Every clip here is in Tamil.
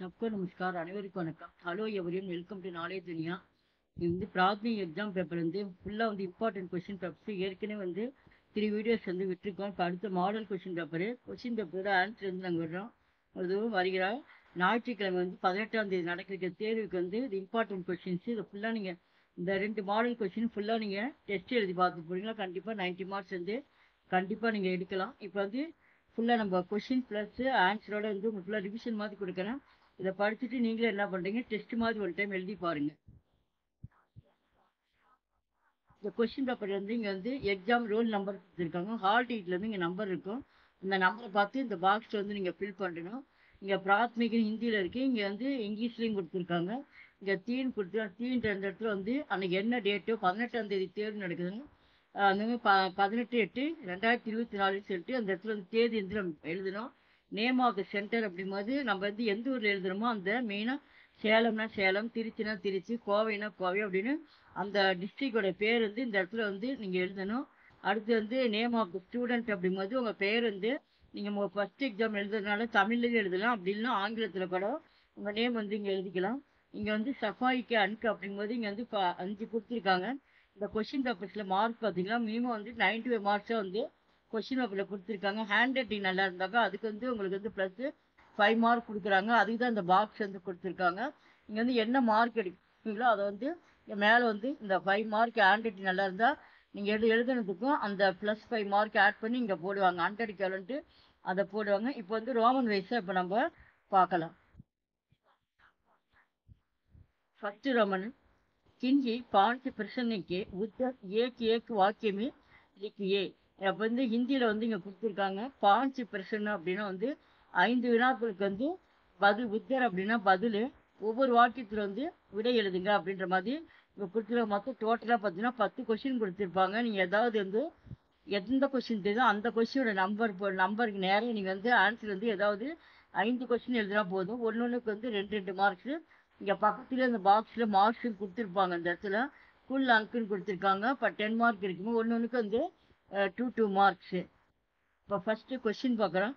सबको नमस्कार அனைவருக்கும் வணக்கம் ஹலோ எவரியும் வெல்கம் டு நாளே துனியா இது வந்து பிராத்மி எக்ஸாம் பேப்பர் வந்து ஃபுல்லாக வந்து இம்பார்ட்டன்ட் கொஸ்டின் பேப்பர்ஸ் ஏற்கனவே வந்து த்ரீ வீடியோஸ் வந்து விட்டுருக்கோம் இப்போ அடுத்த மாடல் கொஸ்டின் பேப்பரு கொஸ்டின் பேப்பரோட ஆன்சர் வந்து நாங்கள் விடுறோம் அதுவும் வருகிற ஞாயிற்றுக்கிழமை வந்து பதினெட்டாம் தேதி நடக்கிற தேர்வுக்கு வந்து இது இம்பார்ட்டன்ட் கொஸ்டின்ஸ் இதை ஃபுல்லாக நீங்கள் இந்த ரெண்டு மாடல் கொஸ்டின் ஃபுல்லாக நீங்கள் டெஸ்ட் எழுதி பார்த்து போறீங்களா கண்டிப்பாக 90 மார்க்ஸ் வந்து கண்டிப்பாக நீங்கள் எடுக்கலாம் இப்போ வந்து ஃபுல்லாக நம்ம கொஷின் ப்ளஸ் ஆன்சரோட வந்து உங்களுக்கு ஃபுல்லாக ரிவிஷன் மாதிரி கொடுக்குறேன் இதை படிச்சுட்டு நீங்களே என்ன பண்ணுறீங்க டெஸ்ட் மாதிரி ஒரு டைம் எழுதி பாருங்க இந்த கொஷின் பேப்பர் வந்து இங்கே வந்து எக்ஸாம் ரோல் நம்பர் கொடுத்துருக்காங்க ஹால் டிக்கெட்ல வந்து இங்கே நம்பர் இருக்கும் இந்த நம்பரை பார்த்து இந்த பாக்ஸில் வந்து நீங்கள் ஃபில் பண்ணணும் இங்கே பிராத்மிக்கு ஹிந்தியில் இருக்குது இங்கே வந்து இங்கிலீஷ்லேயும் கொடுத்துருக்காங்க இங்கே தீன் கொடுத்து தீன்ற அந்த இடத்துல வந்து அன்னைக்கு என்ன டேட்டோ பதினெட்டாம் தேதி தேர்வு நடக்குதுன்னு ஆஹ் அந்த மாதிரி ப பதினெட்டு எட்டு ரெண்டாயிரத்தி இருபத்தி நாலுன்னு சொல்லிட்டு அந்த இடத்துல வந்து தேதி வந்து நம்ம எழுதணும் நேம் ஆஃப் த சென்டர் அப்படிங்கும்போது நம்ம வந்து எந்த ஊரில் எழுதுறோமோ அந்த மெயினாக சேலம்னா சேலம் திருச்சினா திருச்சி கோவைனா கோவை அப்படின்னு அந்த டிஸ்ட்ரிக்டோட பேர் வந்து இந்த இடத்துல வந்து நீங்கள் எழுதணும் அடுத்து வந்து நேம் ஆஃப் த ஸ்டூடெண்ட் அப்படிங்கும்போது உங்கள் பேர் வந்து நீங்கள் உங்கள் ஃபஸ்ட் எக்ஸாம் எழுதுறதுனால தமிழ்லையும் எழுதலாம் அப்படி இல்லைன்னா ஆங்கிலத்தில் கூட உங்கள் நேம் வந்து இங்கே எழுதிக்கலாம் இங்கே வந்து சஃபாய்க்கு அன்க்கு அப்படிங்கும்போது இங்கே வந்து ப- அஞ்சு கொடுத்துருக்காங்க இந்த கொஷின் பேப்பர்ஸில் மார்க் பார்த்தீங்கன்னா மினிமம் வந்து 95 ஃபைவ் மார்க்ஸாக வந்து கொஷின் பேப்பரில் கொடுத்துருக்காங்க ஹேண்ட் ரைட்டிங் நல்லா இருந்தாக்கா அதுக்கு வந்து உங்களுக்கு வந்து ப்ளஸ் ஃபைவ் மார்க் கொடுக்குறாங்க அதுக்கு தான் இந்த பாக்ஸ் வந்து கொடுத்துருக்காங்க இங்கே வந்து என்ன மார்க் எடுக்கிறீங்களோ அதை வந்து இங்க மேலே வந்து இந்த ஃபைவ் மார்க் ஹேண்ட் ரைட்டிங் நல்லா இருந்தால் நீங்கள் எழு எழுதுனதுக்கும் அந்த ப்ளஸ் ஃபைவ் மார்க் ஆட் பண்ணி இங்கே போடுவாங்க ஹண்ட்ரட் கேலன்ட்டு அதை போடுவாங்க இப்போ வந்து ரோமன் வைஸாக இப்போ நம்ம பார்க்கலாம் ஃபஸ்ட்டு ரோமன் किन्हीं पांच प्रश्न के उत्तर एक एक वाक्य में लिखिए அப்போ வந்து ஹிந்தியில் வந்து இங்கே கொடுத்துருக்காங்க பாஞ்சு பிரச்சனை அப்படின்னா வந்து ஐந்து வினாக்களுக்கு வந்து பதில் உத்தர் அப்படின்னா பதில் ஒவ்வொரு வாக்கியத்தில் வந்து விடை எழுதுங்க அப்படின்ற மாதிரி இங்கே கொடுத்துருக்க மொத்தம் டோட்டலாக பார்த்தீங்கன்னா பத்து கொஷின் கொடுத்துருப்பாங்க நீங்கள் ஏதாவது வந்து எந்த கொஷின் தெரியுதோ அந்த கொஷினோட நம்பர் நம்பருக்கு நேரம் நீங்கள் வந்து ஆன்சர் வந்து ஏதாவது ஐந்து கொஷின் எழுதினா போதும் ஒன்று ஒன்றுக்கு வந்து ரெண்டு ரெண்டு மார்க்ஸு இங்கே பக்கத்துல இந்த பாக்ஸில் மார்க்ஸ் கொடுத்துருப்பாங்க இந்த இடத்துல ஃபுல் அங்குன்னு கொடுத்துருக்காங்க இப்போ டென் மார்க் இருக்குமோ ஒன்று ஒன்றுக்கு வந்து டூ டூ மார்க்ஸு இப்போ ஃபஸ்ட்டு கொஷின் பார்க்குறோம்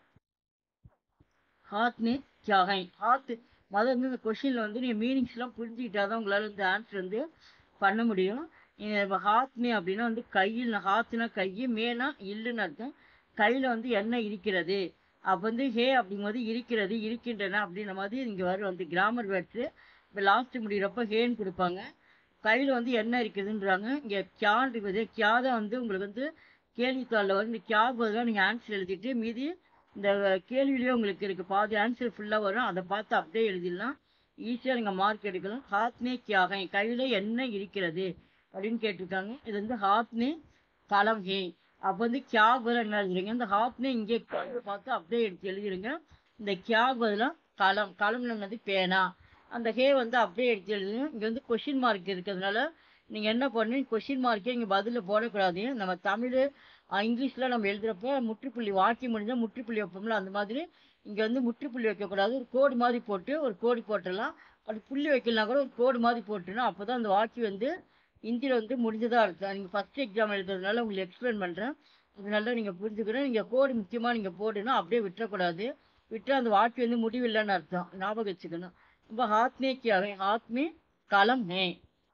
ஹாத் நே கியா ஹை ஹாத் முதல்ல வந்து இந்த கொஷினில் வந்து நீங்கள் மீனிங்ஸ்லாம் புரிஞ்சுக்கிட்டா தான் உங்களால் இந்த ஆன்சர் வந்து பண்ண முடியும் இப்போ ஹாத் மே அப்படின்னா வந்து கையில் ஹாத்னா கை மேனா இல்லுன்னு அர்த்தம் கையில் வந்து என்ன இருக்கிறது அப்போ வந்து ஹே அப்படிங்கும்போது இருக்கிறது இருக்கின்றன அப்படின்ற மாதிரி இங்கே வரும் வந்து கிராமர் வேர்ட்ஸு இப்போ லாஸ்ட்டு முடிகிறப்ப ஹேன்னு கொடுப்பாங்க கையில் வந்து என்ன இருக்குதுன்றாங்க இங்கே கியான் இருக்குது கியா தான் வந்து உங்களுக்கு வந்து கேள்வித்தாளில் வந்து இந்த கியா பதிலாக நீங்கள் ஆன்சர் எழுதிட்டு மீதி இந்த கேள்வியிலேயே உங்களுக்கு இருக்குது பாதி ஆன்சர் ஃபுல்லாக வரும் அதை பார்த்து அப்படியே எழுதிடலாம் ஈஸியாக நீங்கள் மார்க் எடுக்கலாம் ஹாத்னே கியாக கையில் என்ன இருக்கிறது அப்படின்னு கேட்டிருக்காங்க இது வந்து ஹாத்னே கலம் ஹே அப்போ வந்து கியா பதிலாக என்ன எழுதுறீங்க இந்த ஹாத்னே இங்கே பார்த்து அப்படியே எடுத்து எழுதிருங்க இந்த கியா பதிலாக களம் களம்னு என்னது பேனா அந்த ஹே வந்து அப்படியே எடுத்து எழுதுங்க இங்கே வந்து கொஷின் மார்க் இருக்கிறதுனால நீங்கள் என்ன பண்ணுங்க கொஷின் மார்க்கே இங்கே பதிலில் போடக்கூடாது நம்ம தமிழ் இங்கிலீஷில் நம்ம எழுதுகிறப்ப முற்றுப்புள்ளி வாக்கியம் முடிஞ்சால் முற்றுப்புள்ளி வைப்போம்ல அந்த மாதிரி இங்கே வந்து முற்றுப்புள்ளி வைக்கக்கூடாது ஒரு கோடு மாதிரி போட்டு ஒரு கோடு போட்டுடலாம் அது புள்ளி வைக்கலாம் கூட ஒரு கோடு மாதிரி போட்டுனா அப்போ தான் அந்த வாக்கியம் வந்து ஹிந்தியில் வந்து முடிஞ்சதாக இருக்கும் நீங்கள் ஃபஸ்ட் எக்ஸாம் எழுதுறதுனால உங்களுக்கு எக்ஸ்பிளைன் பண்ணுறேன் இது நல்லா நீங்கள் புரிஞ்சுக்கணும் நீங்கள் கோடு முக்கியமாக நீங்கள் போடணும் அப்படியே விட்டுறக்கூடாது விட்டு அந்த வாக்கியம் வந்து முடிவில்லைன்னு அர்த்தம் ஞாபகம் வச்சுக்கணும் இப்போ हाथ में क्या है हाथ में कलम है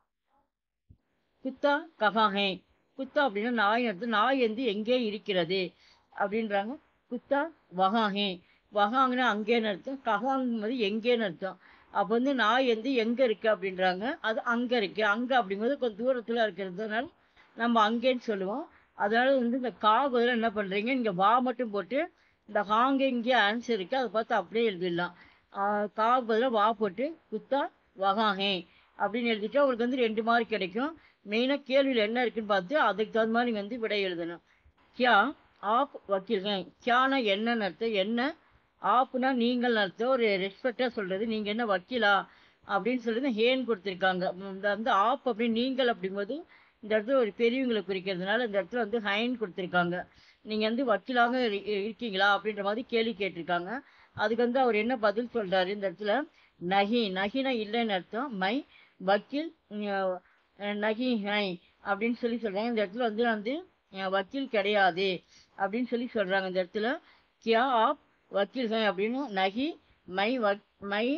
குத்தா கஹா ஹே குத்தா அப்படின்னா நாய் அர்த்தம் நாய் வந்து எங்கே இருக்கிறது அப்படின்றாங்க குத்தா வகா ஹே வகாங்கன்னா அங்கேன்னு அர்த்தம் கஹாங்கும்போது எங்கேன்னு அர்த்தம் அப்போ வந்து நாய் வந்து எங்கே இருக்கு அப்படின்றாங்க அது அங்கே இருக்கு அங்கே அப்படிங்கும்போது கொஞ்சம் தூரத்தில் இருக்கிறதுனால நம்ம அங்கேன்னு சொல்லுவோம் அதனால வந்து இந்த கா பதில் என்ன பண்ணுறீங்க இங்கே வா மட்டும் போட்டு இந்த ஹாங்க இங்கே ஆன்சர் இருக்கு அதை பார்த்து அப்படியே எழுதிடலாம் ஆஹ் கா பதிலாக வா போட்டு குத்தா வகாஹே அப்படின்னு எழுதிட்டு உங்களுக்கு வந்து ரெண்டு மார்க் கிடைக்கும் மெயினாக கேள்வியில் என்ன இருக்குன்னு பார்த்து அதுக்கு தகுந்த மாதிரி நீங்கள் வந்து விடை எழுதணும் கியா ஆப் வக்கீல்கள் கியானா என்னன்னு அர்த்தம் என்ன ஆப்னா நீங்கள் அர்த்தம் ஒரு ரெஸ்பெக்டாக சொல்கிறது நீங்கள் என்ன வக்கீலா அப்படின்னு சொல்லிட்டு ஹேன் கொடுத்துருக்காங்க இந்த வந்து ஆப் அப்படின்னு நீங்கள் அப்படிங்கும்போது இந்த இடத்துல ஒரு பெரியவங்களை குறிக்கிறதுனால இந்த இடத்துல வந்து ஹைன் கொடுத்துருக்காங்க நீங்கள் வந்து வக்கீலாக இரு- இருக்கீங்களா அப்படின்ற மாதிரி கேள்வி கேட்டிருக்காங்க அதுக்கு வந்து அவர் என்ன பதில் சொல்றாரு இந்த இடத்துல நகி நகினா இல்லைன்னு அர்த்தம் மை வக்கீல் அஹ், நகி ஹை அப்படின்னு சொல்லி சொல்றாங்க இந்த இடத்துல வந்து வந்து அஹ், வக்கீல் கிடையாது அப்படின்னு சொல்லி சொல்றாங்க இந்த இடத்துல கியா ஆப் வக்கீல் ஹை அப்படின்னு நகி மை வக் மை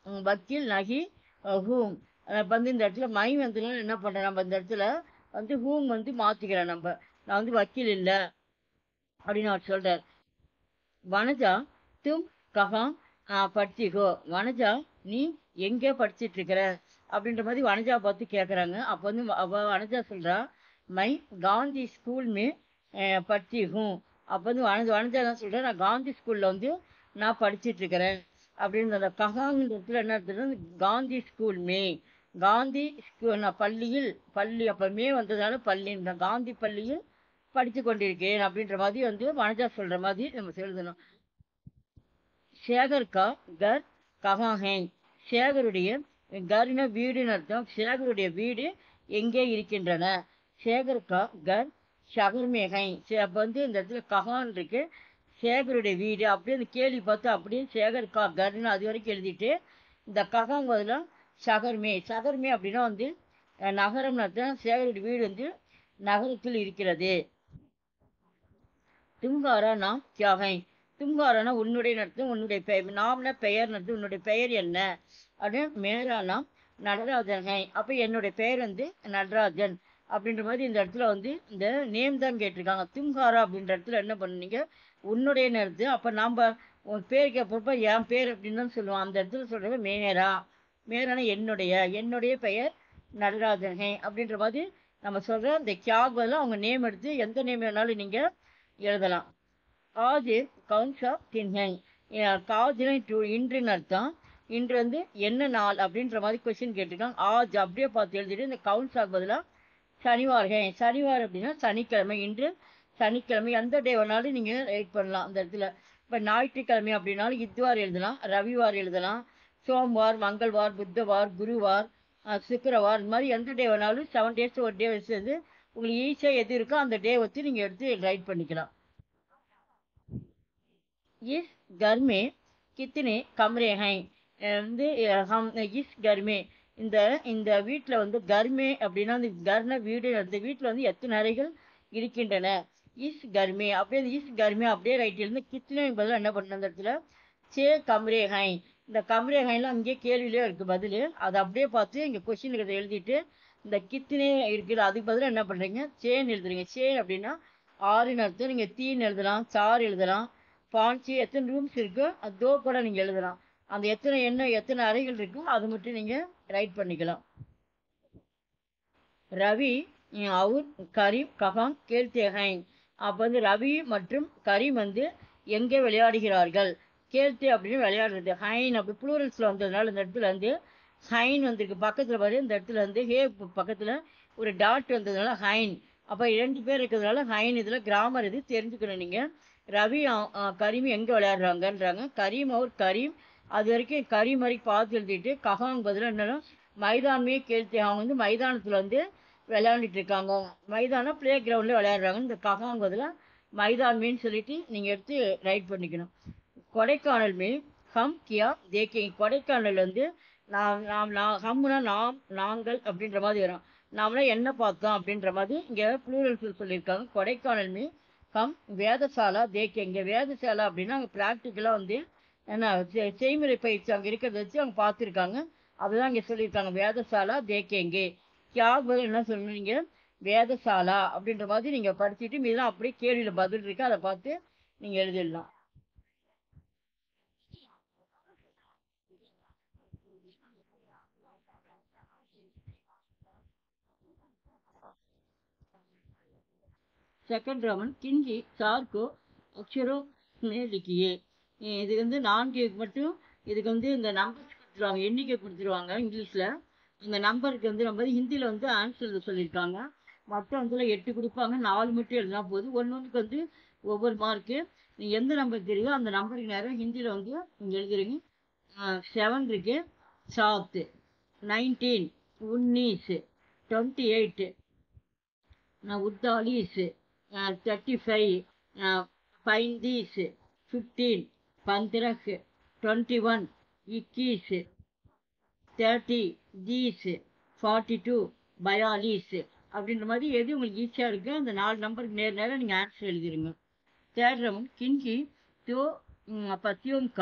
ம், வக்கீல் நகி அஹ், ஹூம் இப்போ வந்து இந்த இடத்துல மை வந்ததுனால என்ன பண்ணுறேன் நம்ம இந்த இடத்துல வந்து ஹூம் வந்து மாற்றிக்கிறேன் நம்ம நான் வந்து வக்கீல் இல்லை அப்படின்னு அவர் சொல்கிறார் வனஜா தும் கஹா படிச்சிக்கோ வனஜா நீ எங்கே படிச்சிட்டு இருக்கிற அப்படின்ற மாதிரி வனஜா பார்த்து கேட்குறாங்க அப்போ வந்து வ- அவ வனஜா சொல்கிறா மை காந்தி ஸ்கூல் மே படிச்சி ஹூம் அப்போ வந்து வனஜா வனஜா தான் சொல்கிறேன் நான் காந்தி ஸ்கூலில் வந்து நான் படிச்சிட்டு இருக்கிறேன் அப்படின்னு அந்த கஹாங்கிற இடத்துல என்ன எடுத்துட்டு காந்தி ஸ்கூல் மே காந்தி ஸ்கூல் நான் பள்ளியில் பள்ளி அப்போ மே வந்ததால பள்ளி இந்த காந்தி பள்ளியில் படித்து கொண்டிருக்கேன் அப்படின்ற மாதிரி வந்து வனஜா சொல்கிற மாதிரி நம்ம எழுதணும் சேகர் கா கர் கஹா ஹேங் சேகருடைய கர்னா வீடுன்னு அர்த்தம் சேகருடைய வீடு எங்கே இருக்கின்றன சேகர் கா கர் ஷகர் மே ஹைங் அப்போ வந்து இந்த இடத்துல கஹான் இருக்கு சேகருடைய வீடு அப்படியே அந்த கேள்வி பார்த்து அப்படியே சேகர் கா கர்னு அது வரைக்கும் எழுதிட்டு இந்த கஹாங் பதிலாக ஷகர்மே ஷகர்மே அப்படின்னா வந்து அஹ், நகரம்னு அர்த்தம் சேகருடைய வீடு வந்து நகரத்தில் இருக்கிறது துங்காரா நாம் தியாகை துங்காரானா உன்னுடைய நடத்தும் உன்னுடைய பெயர் நாம்னா பெயர் நடத்தும் உன்னுடைய பெயர் என்ன அப்படின்னு மேரா நாம் நடராஜன் அப்போ என்னுடைய பெயர் வந்து நடராஜன் அப்படின்ற மாதிரி இந்த இடத்துல வந்து இந்த நேம் தான் கேட்டிருக்காங்க துங்காரா அப்படின்ற இடத்துல என்ன பண்ணுனீங்க உன்னுடைய நடத்து அப்போ நாம் உன் பேர் கேட்பப்ப என் பேர் அப்படின்னு தான் சொல்லுவோம் அந்த இடத்துல சொல்கிறது மேரா மேரானா என்னுடைய என்னுடைய பெயர் நடராஜன் அப்படின்ற மாதிரி நம்ம சொல்கிற இந்த கியாக் பதிலாக அவங்க நேம் எடுத்து எந்த நேம் வேணாலும் நீங்கள் எழுதலாம் காஜு கவுன்ஷா தின்ஹெங் காஜுனா டூ இன்றுன்னு அர்த்தம் இன்று வந்து என்ன நாள் அப்படின்ற மாதிரி கொஸ்டின் கேட்டிருக்காங்க ஆஜ் அப்படியே பார்த்து எழுதிட்டு இந்த கவுன்ஷாக்கு பதிலாக சனிவார் ஹே சனிவார் அப்படின்னா சனிக்கிழமை இன்று சனிக்கிழமை எந்த டே வேணாலும் நீங்கள் ரைட் பண்ணலாம் அந்த இடத்துல இப்போ ஞாயிற்றுக்கிழமை அப்படின்னாலும் இத்வார் எழுதலாம் ரவிவார் எழுதலாம் சோம்வார் மங்கள்வார் புத்தவார் குருவார் அஹ், சுக்கிரவார் இந்த மாதிரி எந்த டே வேணாலும் செவன் டேஸ் ஒரு டே வச்சு வந்து உங்களுக்கு ஈஸியாக எது இருக்கோ அந்த டே வச்சு நீங்கள் எடுத்து ரைட் பண்ணிக்கலாம் इस घर में कितने कमरे हैं அஹ் வந்து அஹ் ஹம் இஸ் கர்மே இந்த இந்த வீட்டில் வந்து கர்மே அப்படின்னா அந்த கர்ன வீடு அந்த வீட்டில் வந்து எத்தனை அறைகள் இருக்கின்றன இஸ் கர்மே அப்படியே அந்த இஸ் கர்மே அப்படியே ரைட் இருந்து கிச்சனே பதிலாக என்ன பண்ண அந்த இடத்துல சே கம்ரே ஹை இந்த கம்ரே ஹைலாம் அங்கேயே கேள்வியிலே இருக்குது பதில் அதை அப்படியே பார்த்து இங்கே கொஸ்டின் இருக்கிறத எழுதிட்டு இந்த கித்தனே இருக்குது அதுக்கு பதிலாக என்ன பண்ணுறீங்க சேன்னு எழுதுறீங்க சேன் அப்படின்னா ஆறுன்னு அர்த்தம் நீங்கள் தீன்னு எழுதலாம் சார் எழுதலாம் பாஞ்சி எத்தனை ரூம்ஸ் இருக்கோ அது தோ கூட நீங்கள் எழுதலாம் அந்த எத்தனை என்ன எத்தனை அறைகள் இருக்கோ அது மட்டும் நீங்கள் ரைட் பண்ணிக்கலாம் ரவி ம், அவுர் கரீம் ககாங் கேல்தேஹைன் அப்போ வந்து ரவி மற்றும் கரீம் வந்து எங்கே விளையாடுகிறார்கள் கேல்தே அப்படின்னு விளையாடுறது ஹைன் அப்படி ப்ளூரல்ஸில் வந்ததுனால இந்த இடத்துல வந்து ஹைன் வந்திருக்கு பக்கத்தில் பாரு இந்த இடத்துல வந்து ஹே பக்கத்தில் ஒரு டாட் வந்ததுனால ஹைன் அப்போ ரெண்டு பேர் இருக்கிறதுனால ஹைன் இதில் கிராமர் இது தெரிஞ்சுக்கணும் நீங்கள் ரவி அ- அ, கரீம் எங்கே விளையாடுறாங்கன்றாங்க கரீம் அவர் கரீம் அது வரைக்கும் கரீம் வரைக்கும் பார்த்து எழுதிட்டு ககாங் பதிலாக என்னன்னா மைதானமே கேள்வி அவங்க வந்து மைதானத்தில் வந்து விளையாண்டுட்டு இருக்காங்க மைதானம் ப்ளே கிரவுண்டில் விளையாடுறாங்க இந்த ககாங் பதிலாக மைதான்மேன்னு சொல்லிட்டு நீங்கள் எடுத்து ரைட் பண்ணிக்கணும் கொடைக்கானல் மே ஹம் கியா தேக்கே கொடைக்கானல் வந்து நாம் நாம் நான் ஹம்னா நாம் நாங்கள் அப்படின்ற மாதிரி வரும் நாமளா என்ன பார்த்தோம் அப்படின்ற மாதிரி இங்கே ப்ளூரல்ஸில் சொல்லியிருக்காங்க கொடைக்கானல் மே கம் வேதசாலா தேக்கே இங்கே வேதசாலா அப்படின்னா அங்கே ப்ராக்டிக்கலாக வந்து என்ன செ- செய்முறை பயிற்சி அங்கே இருக்கிறத வச்சு அவங்க பார்த்துருக்காங்க அதுதான் இங்கே சொல்லியிருக்காங்க வேதசாலா தேக்கேங்கே தியாக் பதில் என்ன சொன்னீங்க வேதசாலா அப்படின்ற மாதிரி நீங்கள் படிச்சுட்டு மீதெல்லாம் அப்படியே கேள்வியில் பதில் இருக்கு அதை பார்த்து நீங்கள் எழுதிடலாம் செகண்ட் ரோமன் கிஞ்சி சார்கோ அக்ஷரோ லிக்கியே இது வந்து நான்கு மட்டும் இதுக்கு வந்து இந்த நம்பர் கொடுத்துருவாங்க எண்ணிக்கை கொடுத்துருவாங்க இங்கிலீஷில் இந்த நம்பருக்கு வந்து நம்ம ஹிந்தியில் வந்து ஆன்சர் எழுத சொல்லியிருக்காங்க மொத்தம் வந்து எட்டு கொடுப்பாங்க நாலு மட்டும் எழுதினா போதும் ஒன்று ஒன்றுக்கு வந்து ஒவ்வொரு மார்க்கு நீங்கள் எந்த நம்பர் தெரியுதோ அந்த நம்பருக்கு நேரம் ஹிந்தியில் வந்து நீங்கள் எழுதுறீங்க செவன் இருக்கு சாத்து நைன்டீன் உன்னீஸ் டுவெண்ட்டி எயிட்டு உத்தாலீஸ் தேர்ட்டி ஃபைவ் पैंतीस फिफ्टीन पंद्रह ट्वेंटी वन इक्कीस தேர்ட்டி தீஸ் ஃபார்ட்டி டூ பயாலிஸ் அப்படின்ற மாதிரி எது உங்களுக்கு ஈஸியாக இருக்கோ அந்த நாலு நம்பருக்கு நேர் நேரம் நீங்கள் ஆன்சர் எழுதிருங்க தேர்ட் ரவுண்ட் கிஞ்சி தோ பத்தியோம் கா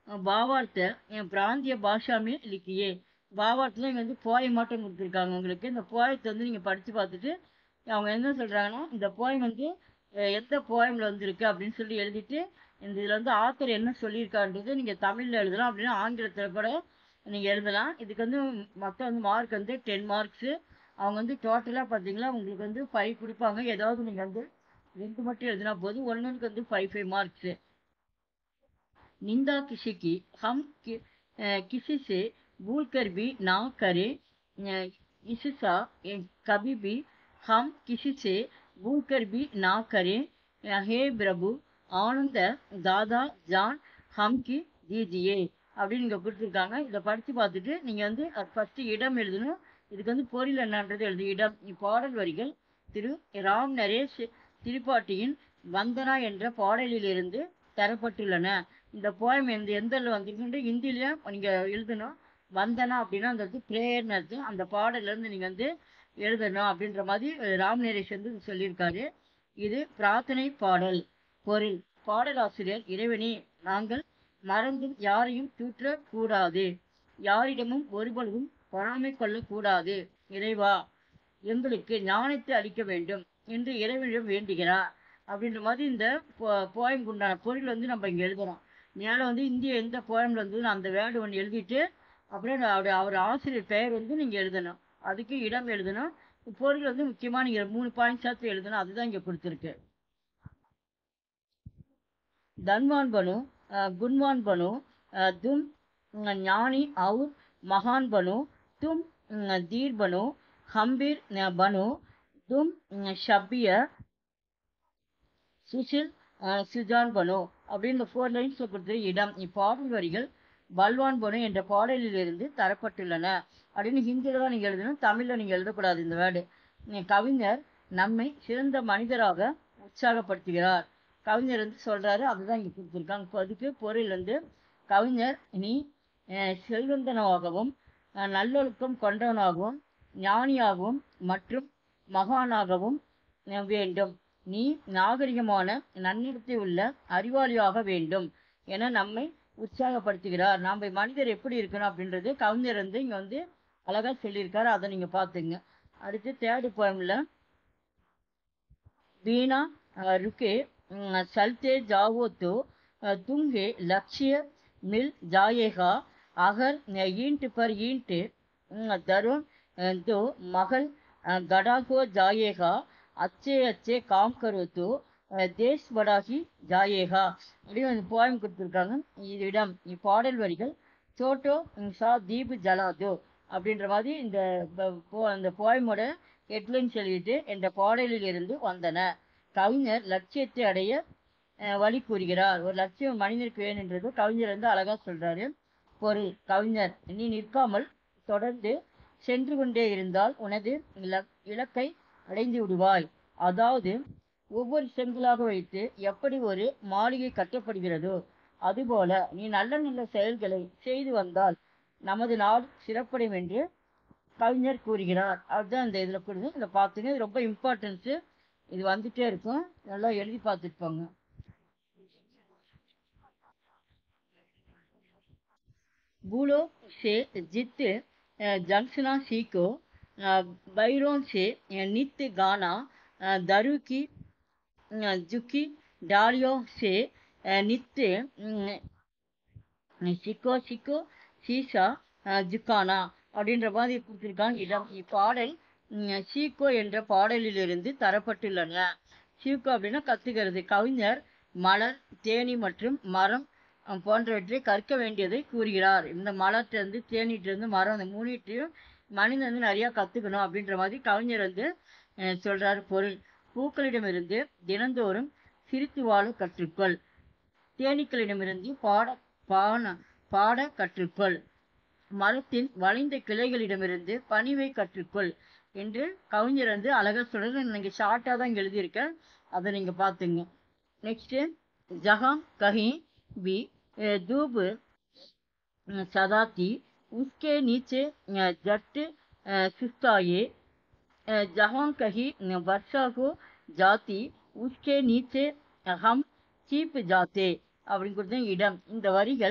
பாவார்த்த என் பிராந்திய பாஷாமே லிக்கியே பாவார்த்தில் இங்கே வந்து போயமாட்டம் கொடுத்துருக்காங்க உங்களுக்கு இந்த போயத்தை வந்து நீங்கள் படித்து பார்த்துட்டு அவங்க என்ன சொல்கிறாங்கன்னா இந்த போயம் வந்து அஹ், எந்த போயமில் வந்திருக்கு அப்படின்னு சொல்லி எழுதிட்டு இந்த இதில் வந்து ஆத்தர் என்ன சொல்லியிருக்கான்றது நீங்கள் தமிழில் எழுதலாம் அப்படின்னா ஆங்கிலத்தில் கூட நீங்கள் எழுதலாம் இதுக்கு வந்து மொத்தம் வந்து மார்க் வந்து டென் மார்க்ஸு அவங்க வந்து டோட்டலாக பார்த்தீங்கன்னா உங்களுக்கு வந்து ஃபைவ் கொடுப்பாங்க ஏதாவது நீங்கள் வந்து ரெண்டு மட்டும் எழுதினா போதும் ஒன்றுக்கு வந்து ஃபைவ் ஃபைவ் மார்க்ஸு निंदा किसी की हम कि, अ, किसी से भूल कर भी ना करें अ, इससा अ, कभी भी हम किसी से भूल कर भी ना करें अ, हे प्रभु ஆனந்த தாதா ஜான் ஹம்கி தீஜியே அப்படின்னு இங்கே கொடுத்துருக்காங்க இதை படித்து பார்த்துட்டு நீங்கள் வந்து ஃபஸ்ட்டு இடம் எழுதணும் இதுக்கு வந்து பொருள் என்னன்றது எழுது இடம் இப்பாடல் வரிகள் திரு ராம் நரேஷ் திரிபாட்டியின் வந்தனா என்ற பாடலிலிருந்து தரப்பட்டுள்ளன இந்த போயம் எந்த எந்த வந்திருக்குன்ட்டு ஹிந்தியில நீங்கள் எழுதணும் வந்தனா அப்படின்னா அந்த வந்து ப்ரேயர்னு அர்த்தம் அந்த பாடல்லேருந்து நீங்கள் வந்து எழுதணும் அப்படின்ற மாதிரி அஹ், ராம் நரேஷ் வந்து சொல்லியிருக்காரு இது பிரார்த்தனை பாடல் பொருள் பாடலாசிரியர் இறைவனே நாங்கள் மறந்தும் யாரையும் தூற்றக் கூடாது யாரிடமும் ஒருபொழுதும் பொறாமை கொள்ளக்கூடாது இறைவா எங்களுக்கு ஞானத்தை அளிக்க வேண்டும் என்று இறைவனிடம் வேண்டுகிறார் அப்படின்ற மாதிரி இந்த போயம் உண்டான பொருள் வந்து நம்ம இங்கே எழுதுறோம் மேலே வந்து இந்திய எந்த போயம்ல வந்து அந்த வேர்டு ஒன்று எழுதிட்டு அப்புறம் அவருடைய அவர் ஆசிரியர் பெயர் வந்து நீங்கள் எழுதணும் அதுக்கு இடம் எழுதணும் பொருள் வந்து முக்கியமாக நீங்கள் மூணு பாயிண்ட் சேர்த்து எழுதணும் அதுதான் இங்கே கொடுத்துருக்கு धनवान बनो अ, गुणवान बनो अ, तुम अ, ज्ञानी और महान बनो तुम अ, धीर बनो खंबीर अ, बनो तुम अ, शबिय சுஷில் அஹ், சுஜான் பனோ அப்படின்னு ஃபோர் லைன்ஸ் கொடுத்த இடம் இப்பாடல் வரிகள் பல்வான் பனோ என்ற பாடலிலிருந்து தரப்பட்டுள்ளன அப்படின்னு ஹிந்தியில் தான் நீங்கள் எழுதணும் தமிழில் நீங்கள் எழுதக்கூடாது இந்த வேர்டு கவிஞர் நம்மை சிறந்த மனிதராக உற்சாகப்படுத்துகிறார் கவிஞர் வந்து சொல்றாரு அதுதான் இங்கே கொடுத்துருக்காங்க இப்போ அதுக்கு பொருள் வந்து கவிஞர் நீ அஹ், செல்வந்தனாகவும் அஹ், நல்லொழுக்கம் கொண்டவனாகவும் ஞானியாகவும் மற்றும் மகானாகவும் அஹ், வேண்டும் நீ நாகரிகமான நன்னடத்தை உள்ள அறிவாளியாக வேண்டும் என நம்மை உற்சாகப்படுத்துகிறார் நம்ம மனிதர் எப்படி இருக்கணும் அப்படின்றது கவிஞர் வந்து இங்கே வந்து அழகா சொல்லியிருக்காரு அதை நீங்க பார்த்துங்க அடுத்து தேர்டு போயம்ல बीना अ, रुके अ, चलते जाओ तो अ, तुम्हें लक्ष्य मिल जाएगा अगर अ, ईंट पर ईंट अ, दरो अ, तो महल अ, गड़ा हो जाएगा अच्छे अच्छे काम करो तो अ, देश बड़ा ही जाएगा அப்படின்னு அந்த போயம் கொடுத்துருக்காங்க இது இடம் இப்பாடல் வரிகள் சோட்டோ சா தீப் ஜலாதோ அப்படின்ற மாதிரி இந்த ப- போ- அந்த போயமோட ஹெட்லைன் சொல்லிட்டு என்ற பாடலில் இருந்து வந்தன கவிஞர் லட்சியத்தை அடைய அஹ், வழி கூறுகிறார் ஒரு லட்சியம் மனிதனுக்கு வேணுன்றது கவிஞர் வந்து அழகா சொல்றாரு பொருள் கவிஞர் நீ நிற்காமல் தொடர்ந்து சென்று கொண்டே இருந்தால் உனது இலக்- இலக்கை அடைந்து விடுவாய் அதாவது ஒவ்வொரு செங்கலாக வைத்து எப்படி ஒரு மாளிகை கட்டப்படுகிறதோ அதுபோல நீ நல்ல நல்ல செயல்களை செய்து வந்தால் நமது நாடு சிறப்படையும் என்று கவிஞர் கூறுகிறார் அதுதான் இந்த இதில் கொடுது இதை பார்த்துங்க இது ரொம்ப இம்பார்ட்டன்ஸு இது வந்துட்டே இருக்கும் நல்லா எழுதி பார்த்துட்டு போங்க बूढ़ो से जित अ, जंसना सीखो अ, बैरों से अ, नित्य गाना अ, दरु की अ, झुकी डालियों से अ, नित्य अ, சிக்கோ சிக்கோ சீசா அஹ், ஜுக்கானா அப்படின்ற மாதிரி கொடுத்துருக்காங்க இடம் இப்பாடல் ம், சீக்கோ என்ற பாடலிலிருந்து தரப்பட்டுள்ளன சீக்கோ அப்படின்னா கத்துக்கிறது கவிஞர் மலர் தேனி மற்றும் மரம் அஹ், போன்றவற்றை கற்க வேண்டியதை கூறுகிறார் இந்த மலர்கிட்டருந்து தேனிட்டிருந்து மரம் அந்த மூணிட்டையும் மனிதன் வந்து நிறையா கற்றுக்கணும் அப்படின்ற மாதிரி கவிஞர் வந்து அஹ், சொல்றாரு பொருள் பூக்களிடமிருந்து தினந்தோறும் சிரித்து வாழ கற்றுக்கொள் தேனீக்களிடமிருந்து பாட பான பாட கற்றுக்கொள் மரத்தின் வளைந்த கிளைகளிடமிருந்து பணிவை கற்றுக்கொள் என்று கவிஞர் வந்து அழகா சொல்றது நீங்க ஷார்ட்டாக தான் இங்க எழுதியிருக்கேன் அதை நீங்க பார்த்துங்க நெக்ஸ்ட் ஜஹாம் கஹி பி அஹ், தூப் अ, सदाती उसके नीचे अ, जट अ, सुस्ताए अ, जहाँ कहीं अ, वर्षा हो जाती उसके नीचे हम சீப்பு ஜாத்தே அப்படின்னு கொடுத்த இடம் இந்த வரிகள்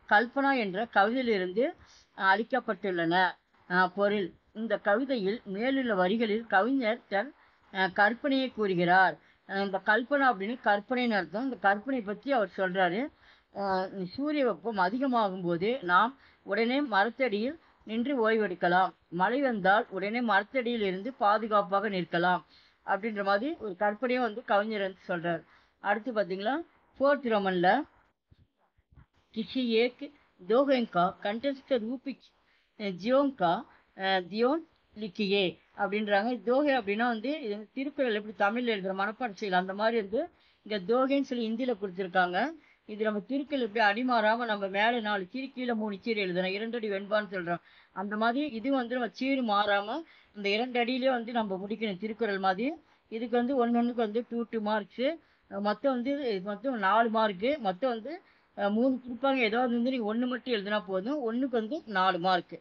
கல்பனா என்ற கவிதையிலிருந்து அஹ், அளிக்கப்பட்டுள்ளன அஹ், பொருள் இந்த கவிதையில் மேலுள்ள வரிகளில் கவிஞர் தன் அஹ், கற்பனையை கூறுகிறார் அஹ், இந்த கல்பனா அப்படின்னு கற்பனைன்னு அர்த்தம் இந்த கற்பனை பற்றி அவர் சொல்றாரு அஹ், சூரிய வெப்பம் அதிகமாகும் போது நாம் உடனே மரத்தடியில் நின்று ஓய்வெடுக்கலாம் மழை வந்தால் உடனே மரத்தடியில் இருந்து பாதுகாப்பாக நிற்கலாம் அப்படின்ற மாதிரி ஒரு கற்பனையை வந்து கவிஞர் வந்து சொல்றார் அடுத்து பார்த்தீங்களா ஃபோர்த் ரோமன்ல किसी एक दोहे का कंटेस्ट रूप जियों का தியோன் லிக்கியே அப்படின்றாங்க தோகை அப்படின்னா வந்து இது வந்து திருக்குறள் எப்படி தமிழ்ல எழுதுற மனப்பாடம் செய்யலாம் அந்த மாதிரி வந்து இங்க தோகைன்னு சொல்லி ஹிந்தியில கொடுத்துருக்காங்க இது நம்ம திருக்குறள் எப்படி அடிமாறாம நம்ம மேல நாலு சீர் கீழே மூணு சீர் எழுதுறோம் இரண்டடி வெண்பான்னு சொல்றோம் அந்த மாதிரி இது வந்து நம்ம சீர் மாறாம இந்த இரண்டு அடியிலே வந்து நம்ம முடிக்கணும் திருக்குறள் மாதிரி இதுக்கு வந்து ஒன்னொன்னுக்கு வந்து டூ டூ மார்க்ஸு மொத்தம் வந்து மொத்தம் நாலு மார்க்கு மொத்தம் வந்து அஹ், மூணு கொடுப்பாங்க ஏதாவது வந்து நீங்கள் ஒன்று மட்டும் எழுதினா போதும் ஒன்றுக்கு வந்து நாலு மார்க்கு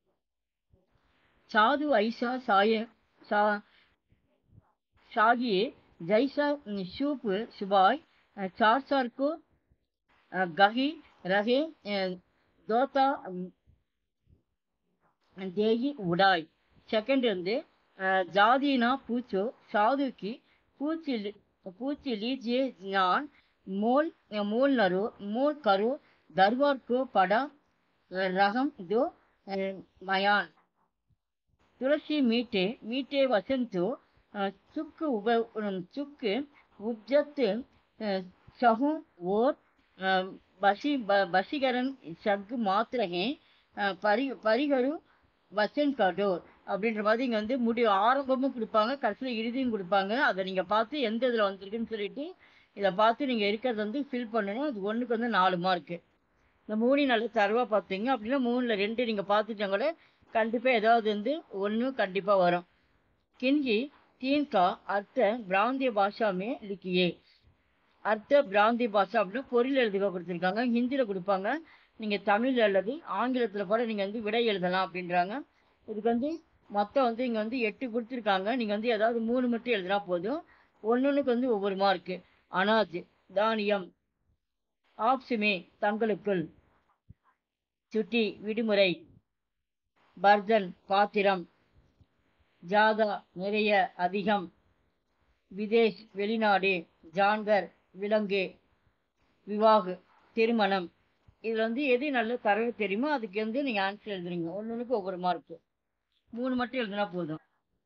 சாது ஐசா சாய சா சாகியே ஜைசா ம், ஷூப்பு சுபாய் அஹ், சார் சார்க்கு அஹ், கஹி ரஹே அஹ், தோத்தா ம், தேகி உடாய் செகண்ட் வந்து அஹ், ஜாதீனா பூச்சோ சாதுக்கு பூச்சி லி- பூச்சி लीजिए ज्ञान मोल मोल नरो मोल करो दरबार को पड़ा रगम दो अह, मयान तुलसी मीठे मीठे वसंतो अह, चुक उब अम, चुक उपजत अह, सहु और अह, बसी ब- बसीकरण शग मात्र हैं अह, परि परिगरु வசன் கடோர் அப்படின்ற மாதிரி இங்கே வந்து முடி ஆரம்பமும் கொடுப்பாங்க கடைசியில் இறுதியும் கொடுப்பாங்க அதை நீங்கள் பார்த்து எந்த இதில் வந்திருக்குன்னு சொல்லிட்டு இதை பார்த்து நீங்கள் இருக்கிறத வந்து ஃபில் பண்ணணும் அது ஒன்றுக்கு வந்து நாலு மார்க்கு இந்த மூணையும் நல்லா தரவாக பார்த்தீங்க அப்படின்னா மூணில் ரெண்டு நீங்கள் பார்த்துட்டா கூட கண்டிப்பாக ஏதாவது வந்து ஒன்று கண்டிப்பாக வரும் கிஞ்சி தீன்கா அர்த்த பிராந்திய பாஷாமே லிக்கியே அர்த்த பிராந்தி பாஷா அப்படின்னு பொருள் எழுதுக கொடுத்துருக்காங்க ஹிந்தியில் கொடுப்பாங்க நீங்கள் தமிழ் அல்லது ஆங்கிலத்தில் கூட நீங்கள் வந்து விடை எழுதலாம் அப்படின்றாங்க இதுக்கு வந்து மொத்தம் வந்து இங்கே வந்து எட்டு கொடுத்துருக்காங்க நீங்கள் வந்து ஏதாவது மூணு மட்டும் எழுதினா போதும் ஒன்னொன்றுக்கு வந்து ஒவ்வொரு மார்க்கு அனாஜ் தானியம் ஆப்சுமே தங்களுக்குள் சுட்டி விடுமுறை பர்தன் பாத்திரம் ஜாதா நிறைய அதிகம் விதேஷ் வெளிநாடு ஜான்கர் விலங்கு விவாகு திருமணம் இதில் வந்து எது நல்ல தரவு தெரியுமோ அதுக்கு வந்து நீங்கள் ஆன்சர் எழுதுறீங்க ஒன்னொன்றுக்கு ஒவ்வொரு மார்க்கு மூணு மட்டும் எழுதினா போதும்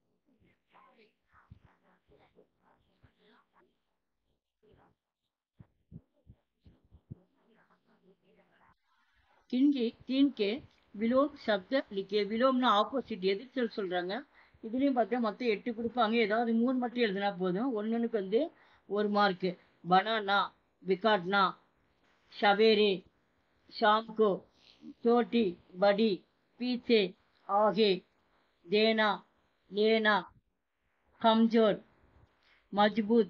கிண்கி தீன்கே விலோம் சப்த லிக்கே விலோம்னா ஆப்போசிட் எதிர்ச்சல் சொல்றாங்க இதுலயும் பார்த்தா மொத்தம் எட்டு கொடுப்பாங்க ஏதாவது மூணு மட்டும் எழுதினா போதும் ஒன்னொன்றுக்கு வந்து ஒரு மார்க்கு பனானா விகாட்னா ஷவேரே शाम को छोटी बड़ी पीछे आगे देना लेना कमजोर मजबूत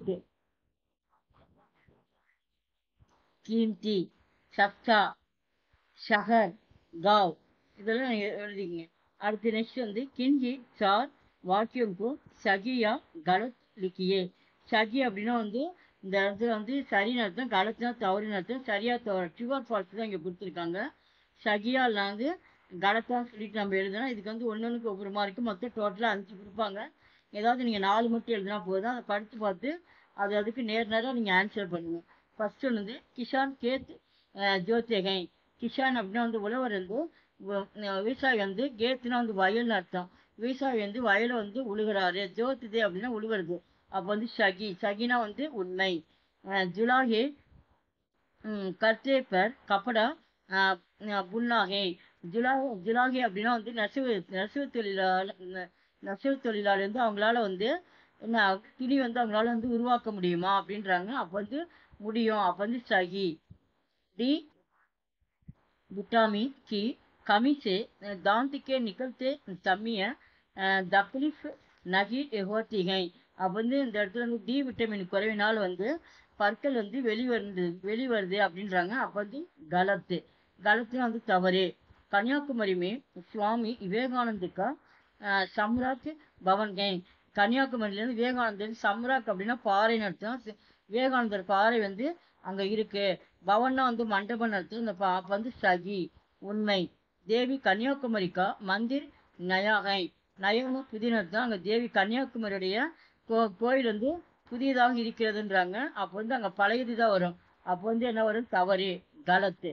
कीमती सस्ता शहर गांव இதெல்லாம் நீங்க எழுதிங்க அடுத்து நெக்ஸ்ட் வந்து கிஞ்சி சார் வாக்கியம்க்கு சகியா கலத் லிக்கியே சகி அப்படின்னா வந்து இந்த இடத்துல வந்து சரின்னு அர்த்தம் கலத்துனா தவறுன்னு அர்த்தம் சரியா தவறு ட்ரிவர் ஃபால்ஸ் தான் இங்கே கொடுத்துருக்காங்க சகியால வந்து கலத்தான்னு சொல்லிட்டு நம்ம எழுதணும் இதுக்கு வந்து ஒன்னொன்றுக்கு ஒவ்வொரு மார்க்கு மொத்தம் டோட்டலாக அஞ்சு கொடுப்பாங்க ஏதாவது நீங்கள் நாலு மட்டும் எழுதினா போதும் அதை படித்து பார்த்து அது அதுக்கு நேர் நேராக நீங்கள் ஆன்சர் பண்ணுங்க ஃபர்ஸ்ட் ஒன்று வந்து கிஷான் கேத் அஹ், ஜோதிகை கிஷான் அப்படின்னா வந்து உழவர் வந்து வ- அஹ், விவசாயி வந்து கேத்துனா வந்து வயல்னு அர்த்தம் விவசாயி வந்து வயலை வந்து உழுகிறாரு ஜோதிதே அப்படின்னா உழுகிறது அப்போ வந்து ஷகி ஷகினா வந்து உண்மை அஹ், ஜுலாஹே ம், கர்த்தே பர் கப்படா அஹ், அஹ், புன்னாகே ஜுலா ஜுலாகே அப்படின்னா வந்து நெசவு நெசவு தொழிலாளர் நெ- நெசவு தொழிலாளர் வந்து அவங்களால வந்து என்ன துணி வந்து அவங்களால வந்து உருவாக்க முடியுமா அப்படின்றாங்க அப்போ வந்து முடியும் அப்போ வந்து சகி டி विटामिन की कमी से दांत के निकलते तमिया தக்லீஃப் நகி ஹோத்தி ஹை அப்போ வந்து இந்த இடத்துல வந்து டி விட்டமின் குறைவினால் வந்து பற்கள் வந்து வெளிவருது வெளிவருது அப்படின்றாங்க அப்போ வந்து கலத்து கலத்துனா வந்து தவறு கன்னியாகுமரி மே சுவாமி விவேகானந்துக்கா அஹ், சம்ராட் பவன் கை கன்னியாகுமரியிலேருந்து விவேகானந்தர் சம்ராக் அப்படின்னா பாறைன்னு அர்த்தம் சி- விவேகானந்தர் பாறை வந்து அங்க இருக்கு பவன்னா வந்து மண்டபம் அர்த்தம் இந்த பா அப்ப வந்து சகி உண்மை தேவி கன்னியாகுமரிக்கா மந்திர் நயாகை நயம்னா புதின அர்த்தம் அங்க தேவி கன்னியாகுமரியுடைய கோ கோயில் வந்து புதியதாக இருக்கிறதுன்றாங்க அப்போ வந்து அங்க பழையது தான் வரும் அப்போ வந்து என்ன வரும் தவறு கலத்து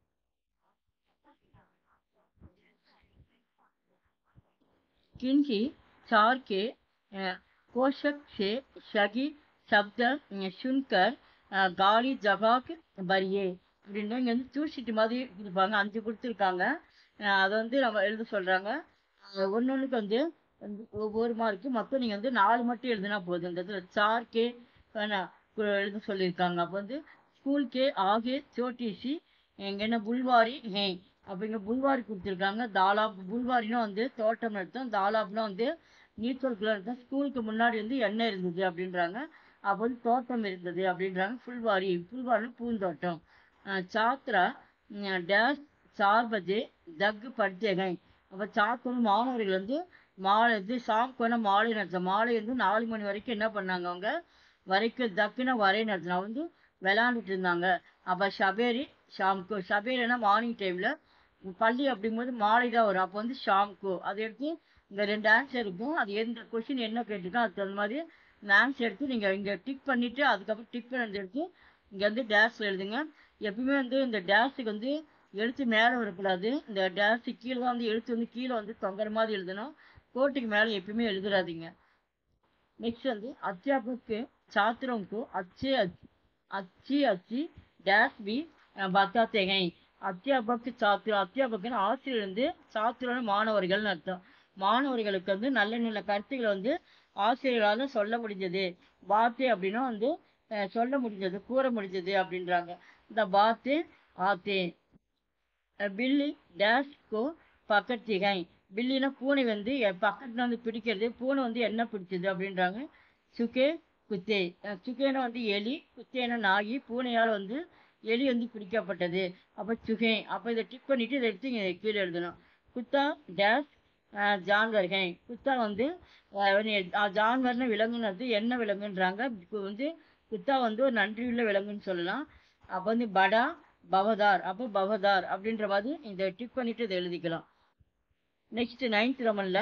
किन्ही चार के अ, कोशक से शगी शब्द अ, सुनकर अ, गाली जगाक बरिये அப்படின்னு இங்க வந்து தூசிட்டு மாதிரி இருப்பாங்க அஞ்சு கொடுத்துருக்காங்க அதை வந்து நம்ம எழுத சொல்றாங்க ஒன்னொன்னுக்கு வந்து வந்து ஒவ்வொரு மார்க்கு மொத்தம் நீங்க வந்து நாலு மட்டும் எழுதினா போதும் இந்த இடத்துல சார் கே வேணா- கு- எழுத சொல்லியிருக்காங்க அப்போ வந்து ஸ்கூல் கே ஆகே சோட்டிசி எங்க என்ன புல்வாரி ஹே அப்போ இங்க புல்வாரி கொடுத்துருக்காங்க தாலாப் புல்வாரினா வந்து தோட்டம் அர்த்தம் தாலாப்னா வந்து நீச்சல் அர்த்தம் ஸ்கூலுக்கு முன்னாடி வந்து எண்ணெய் இருந்தது அப்படின்றாங்க அப்போ வந்து தோட்டம் இருந்தது அப்படின்றாங்க புல்வாரி புல்வாரி பூந்தோட்டம் அஹ் சாத்ரா உம், டேஷ் சார் பஜே ஜக் படுத்தேகை அப்போ சாத்திரம் மாணவர்கள் வந்து மாலை இது சாப்பிட்டு மாலை நடத்தம் மாலை வந்து நாலு மணி வரைக்கும் என்ன பண்ணாங்க அவங்க வரைக்கும் தக்குன வரை நடத்தினா வந்து விளையாண்டுட்டு இருந்தாங்க அப்போ ஷபேரி ஷாம்கு ஷபேரினா மார்னிங் டைமில் பள்ளி அப்படிங்கும்போது மாலை தான் வரும் அப்போ வந்து ஷாம்கு அதை எடுத்து இந்த ரெண்டு ஆன்சர் இருக்கும் அது எந்த கொஷின் என்ன கேட்டிருக்கோ அதுக்கு தகுந்த மாதிரி இந்த ஆன்சர் எடுத்து நீங்கள் இங்கே டிக் பண்ணிவிட்டு அதுக்கப்புறம் டிக் பண்ணது எடுத்து இங்கே வந்து டேஷில் எழுதுங்க எப்பயுமே வந்து இந்த டேஷுக்கு வந்து எழுத்து மேலே வரக்கூடாது இந்த டேஷு கீழே தான் வந்து எழுத்து வந்து கீழே வந்து தொங்குற மாதிரி எழுதணும் கோட்டுக்கு மேலே எப்பயுமே எழுதுறாதீங்க நெக்ஸ்ட் வந்து அத்தியாபக்கு छात्रों अच्छे अच्छी अच्छी டேஷ் பி बताते हैं அத்தியாபக் சாத்திர அத்தியாபக்னு ஆசிரியர் வந்து சாத்திரன்னு மாணவர்கள்னு அர்த்தம் மாணவர்களுக்கு வந்து நல்ல நல்ல கருத்துக்களை வந்து ஆசிரியரால சொல்ல முடிஞ்சது பாத்தே அப்படின்னா வந்து அஹ், சொல்ல முடிஞ்சது கூற முடிஞ்சது அப்படின்றாங்க இந்த பாத்தே ஆத்தே அஹ், பில்லி டேஷ் கோ பக்கத்திகை பில்லினா பூனை வந்து என் பக்கத்துல வந்து பிடிக்கிறது பூனை வந்து என்ன பிடிச்சது அப்படின்றாங்க சுகே குத்தே அஹ், சுகேனா வந்து எலி குத்தேனா நாயி பூனையால் வந்து எலி வந்து பிடிக்கப்பட்டது அப்போ சுகே அப்போ இதை டிக் பண்ணிட்டு இதை எடுத்து இங்க கீழே எழுதணும் குத்தா டேஷ் அஹ், ஜான்வர்கள் குத்தா வந்து அஹ், வந்து, அஹ், ஜான்வர்னு விலங்குன்னு அர்த்தம். என்ன விலங்குன்றாங்க இப்போ வந்து குத்தா வந்து ஒரு நன்றியுள்ள விலங்குன்னு சொல்லலாம் அப்போ வந்து படா பவதார் அப்போ பவதார் அப்படின்ற மாதிரி இந்த டிக் பண்ணிட்டு இதை எழுதிக்கலாம் நெக்ஸ்ட் நைன்த் ரமன்ல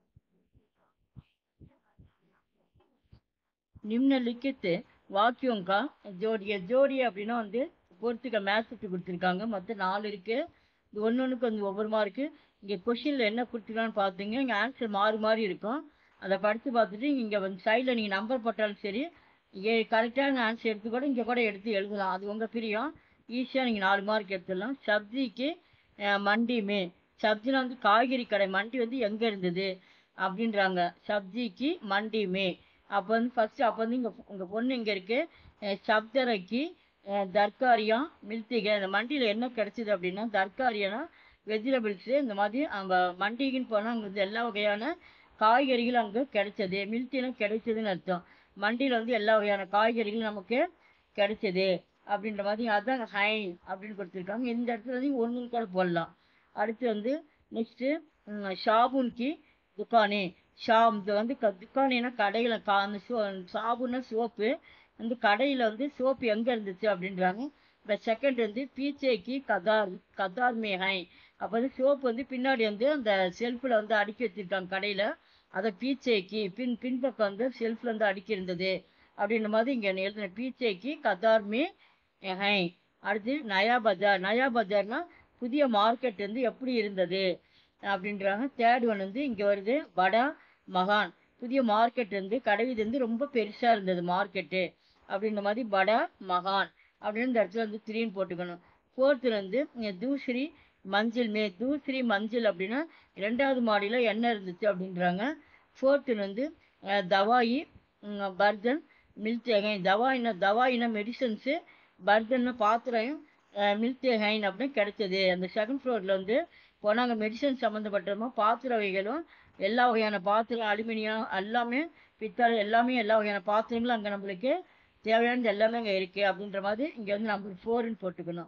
நிம்னலிக்கித்து வாக்கியங்கா ஜோடிய ஜோடி அப்படின்னா வந்து பொறுத்துக்க மேட்சுக்கு கொடுத்துருக்காங்க மொத்தம் நாலு இருக்கு இது ஒன்று ஒன்றுக்கு வந்து ஒவ்வொரு மார்க்கு இங்கே கொஷினில் என்ன கொடுத்துருக்கான்னு பார்த்தீங்க இங்கே ஆன்சர் மாறி மாறி இருக்கும் அதை படித்து பார்த்துட்டு இங்கே வந்து சைடில் நீங்கள் நம்பர் போட்டாலும் சரி ஏ கரெக்டான ஆன்சர் எடுத்து கூட இங்கே கூட எடுத்து எழுதலாம் அது உங்கள் பிரியம் ஈஸியாக நீங்கள் நாலு மார்க் எடுத்துடலாம் சப்ஜிக்கு அஹ், மண்டி மே சப்ஜினா வந்து காய்கறி கடை மண்டி வந்து எங்கே இருந்தது அப்படின்றாங்க சப்ஜிக்கு மண்டி மே அப்போ வந்து ஃபர்ஸ்ட் அப்போ வந்து இங்கே உங்கள் பொண்ணு இங்கே இருக்கு அஹ் சப்தரைக்கு அஹ் தர்காரியா மில்த்திகை அந்த மண்டியில் என்ன கிடைச்சிது அப்படின்னா தர்காரியானா வெஜிடபிள்ஸு இந்த மாதிரி அங்கே மண்டிக்குன்னு போனால் அங்கே வந்து எல்லா வகையான காய்கறிகள் அங்கே கிடைச்சது மில்த்திலும் கிடைச்சதுன்னு அர்த்தம் மண்டியில் வந்து எல்லா வகையான காய்கறிகளும் நமக்கு கிடைச்சது அப்படின்ற மாதிரி அதான் ஹைன் அப்படின்னு கொடுத்துருக்காங்க இந்த இடத்துல வந்து ஒன்று கூட போடலாம் அடுத்து வந்து நெக்ஸ்ட்டு ஷாபுன்கி துக்கானே ஷாம் இது வந்து க துக்கானேனா கடையில் கா அந்த சோ சாபுன்னா சோப்பு அந்த கடையில் வந்து சோப்பு எங்கே இருந்துச்சு அப்படின்றாங்க இப்போ செகண்ட் வந்து பீச்சேக்கு கதார் கதார் மேகை அப்போ வந்து சோப்பு வந்து பின்னாடி வந்து அந்த செல்ஃபில் வந்து அடுக்கி வச்சிருக்காங்க கடையில் அதை பீச்சேக்கு பின் பின்பக்கம் வந்து செல்ஃபில் வந்து அடுக்கி இருந்தது அப்படின்ற மாதிரி இங்கே எழுதின பீச்சேக்கு கதார் மே ஹை அடுத்து நயா பஜார் நயா பஜார்னா புதிய மார்க்கெட் வந்து எப்படி இருந்தது அப்படின்றாங்க தேர்ட் ஒன் வந்து இங்கே வருது வடா மகான் புதிய மார்க்கெட் வந்து கடைவீதி வந்து ரொம்ப பெருசாக இருந்தது மார்க்கெட்டு அப்படின்ற மாதிரி வடா மகான் அப்படின்னு இந்த இடத்துல வந்து த்ரீன்னு போட்டுக்கணும் ஃபோர்த்தில் வந்து இங்க தூஸ்ரி மஞ்சள் மே தூஸ்ரி மஞ்சள் அப்படின்னா ரெண்டாவது மாடியில் என்ன இருந்துச்சு அப்படின்றாங்க ஃபோர்த்தில் வந்து அஹ், தவாயி உம், பர்தன் மில்தேகைன் தவாயினா தவாயினா மெடிசன்ஸு பர்தன்னா பாத்திரம் மில்தேகைன் அப்படின்னு கிடைச்சது அந்த செகண்ட் ஃப்ளோரில் வந்து போனாங்க மெடிசன் சம்மந்தப்பட்டமா பாத்திர வகைகளும் எல்லா வகையான பாத்திரம் அலுமினியம் எல்லாமே பித்தளை எல்லாமே எல்லா வகையான பாத்திரங்களும் அங்கே நம்மளுக்கு தேவையானது எல்லாமே அங்கே இருக்குது அப்படின்ற மாதிரி இங்கே வந்து நம்மளுக்கு ஃபோர்னு போட்டுக்கணும்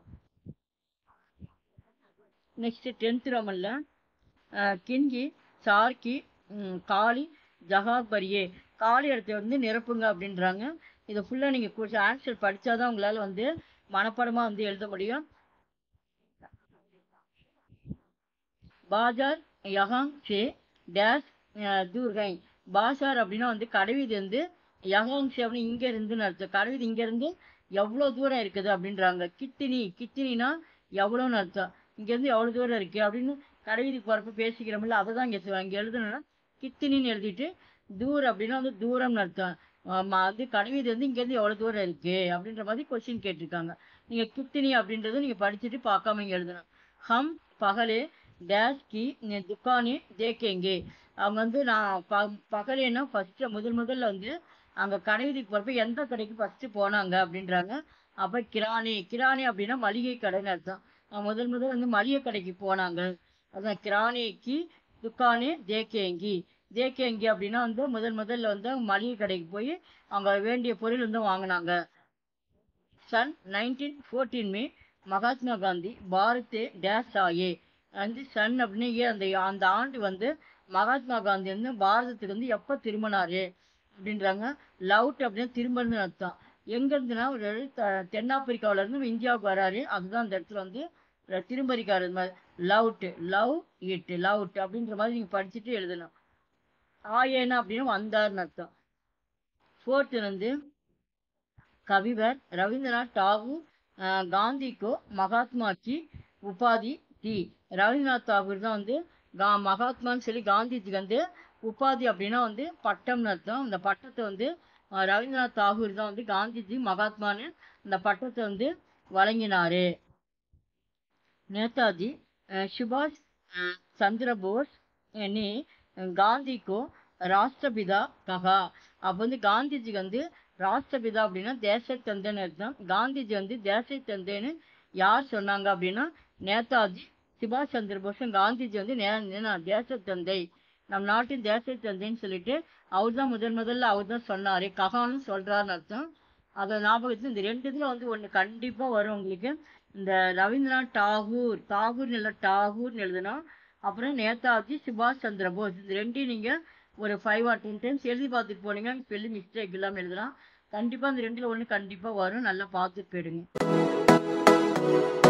நெக்ஸ்ட் டென்த் ரோமன்ல கிண்கி சார்கி ம், காளி ஜஹாபரியே காளி இடத்த வந்து நிரப்புங்க அப்படின்றாங்க இதை ஃபுல்லாக நீங்கள் ஆன்சர் படித்தாதான் உங்களால் வந்து மனப்பாடமாக வந்து எழுத முடியும் பாஜார் யகாங் சே டேஷ் அஹ், தூர் ஹை பாஷார் அப்படின்னா வந்து கடைவீதி வந்து யகாங் சே அப்படின்னு இங்க இருந்துன்னு அர்த்தம் கடைவீதி இங்க இருந்து எவ்வளோ தூரம் இருக்குது அப்படின்றாங்க கித்தினி கித்தினினா எவ்வளோன்னு அர்த்தம் இங்க இருந்து எவ்வளோ தூரம் இருக்கு அப்படின்னு கடைவீதிக்கு போறப்ப பேசிக்கிறோம்ல அதை தான் இங்கே இங்கே எழுதணும்னா கித்தினின்னு எழுதிட்டு தூர் அப்படின்னா வந்து தூரம்னு அர்த்தம் ஆமா, அது கடைவீதி வந்து இங்கேருந்து எவ்வளோ தூரம் இருக்கு அப்படின்ற மாதிரி கொஸ்டின் கேட்டிருக்காங்க நீங்க கித்தினி அப்படின்றத நீங்க படிச்சுட்டு பார்க்காம இங்க எழுதணும் ஹம் பகலே டேஷ் கி நி- துக்கானே தேக்கேங்கே அவங்க வந்து நான் ப பகலேன்னா ஃபர்ஸ்ட் முதல் முதல்ல வந்து அங்க கடைவீதிக்கு போறப்ப எந்த கடைக்கு ஃபர்ஸ்ட் போனாங்க அப்படின்றாங்க அப்ப கிராணி கிராணி அப்படின்னா மளிகை கடைன்னு அர்த்தம் அவங்க முதல் முதல்ல வந்து மளிகை கடைக்கு போனாங்க அதான் கிராணிக்கு துக்கானே தேக்கேங்கி தேக்கேங்கி அப்படின்னா வந்து முதல் முதல்ல வந்து மளிகை கடைக்கு போய் அங்க வேண்டிய பொருள் வந்து வாங்கினாங்க சன் நைன்டீன் ஃபோர்டீன் மே மகாத்மா காந்தி பாரதே டேஷ் ஆயே வந்து சன் அப்படின்னு ஏன் அந்த அந்த ஆண்டு வந்து மகாத்மா காந்தி வந்து பாரதத்துக்கு வந்து எப்போ திரும்பினாரு அப்படின்றாங்க லவுட் அப்படின்னு திரும்பன்னு அர்த்தம் எங்க இருந்துன்னா ஒரு த- தென்னாப்பிரிக்காவுல இருந்து இந்தியாவுக்கு வராரு அதுதான் அந்த இடத்துல வந்து ர- திரும்ப இருக்காரு இந்த மாதிரி லவுட் லவ் இட் லவுட் அப்படின்ற மாதிரி நீங்க படிச்சுட்டு எழுதணும் ஆயேனா அப்படின்னு வந்தாருன்னு அர்த்தம் ஃபோர்த்து வந்து கவிவர் ரவீந்திரநாத் டாகூர் அஹ், காந்திக்கோ மகாத்மா கி உபாதி தி ரவீந்திரநாத் தாகூர் தான் வந்து கா மகாத்மான்னு சொல்லி காந்திஜிக்கு வந்து உபாதி அப்படின்னா வந்து பட்டம்னு அர்த்தம் அந்த பட்டத்தை வந்து அஹ், ரவீந்திரநாத் தாகூர் தான் வந்து காந்திஜி மகாத்மான்னு இந்த பட்டத்தை வந்து வழங்கினாரு நேதாஜி अ, सुभाष अ, चंद्र बोस ने காந்தி கோ ராஷ்டிரபிதா கஹா அப்போ வந்து காந்திஜி வந்து ராஷ்டிரபிதா அப்படின்னா தேசத்தந்தைன்னு அர்த்தம் காந்திஜி வந்து தேசத்தந்தைன்னு யார் சொன்னாங்க அப்படின்னா நேதாஜி சுபாஷ் சந்திர போஸும் காந்திஜி வந்து நே நே- தேசத்தந்தை நம் நாட்டின் தேசத்தந்தைன்னு சொல்லிட்டு அவர் தான் முதன் முதல்ல அவர் தான் சொன்னாரு கஹான்னு சொல்றாருன்னு அர்த்தம் அதை ஞாபகத்தில் இந்த ரெண்டு இதுல வந்து ஒண்ணு கண்டிப்பா வரும் உங்களுக்கு இந்த ரவீந்திரநாத் டாகூர் தாகூர் இல்லை டாகூர்னு எழுதணும் அப்புறம் நேதாஜி சுபாஷ் சந்திர போஸ் இது ரெண்டையும் நீங்க ஒரு ஃபைவ் ஆர் டென் டைம்ஸ் எழுதி பார்த்துட்டு போனீங்கன்னா ஸ்பெல்லிங் மிஸ்டேக் இல்லாமல் எழுதலாம் கண்டிப்பா இந்த ரெண்டுல ஒண்ணு கண்டிப்பா வரும் நல்லா பார்த்துட்டு போயிடுங்க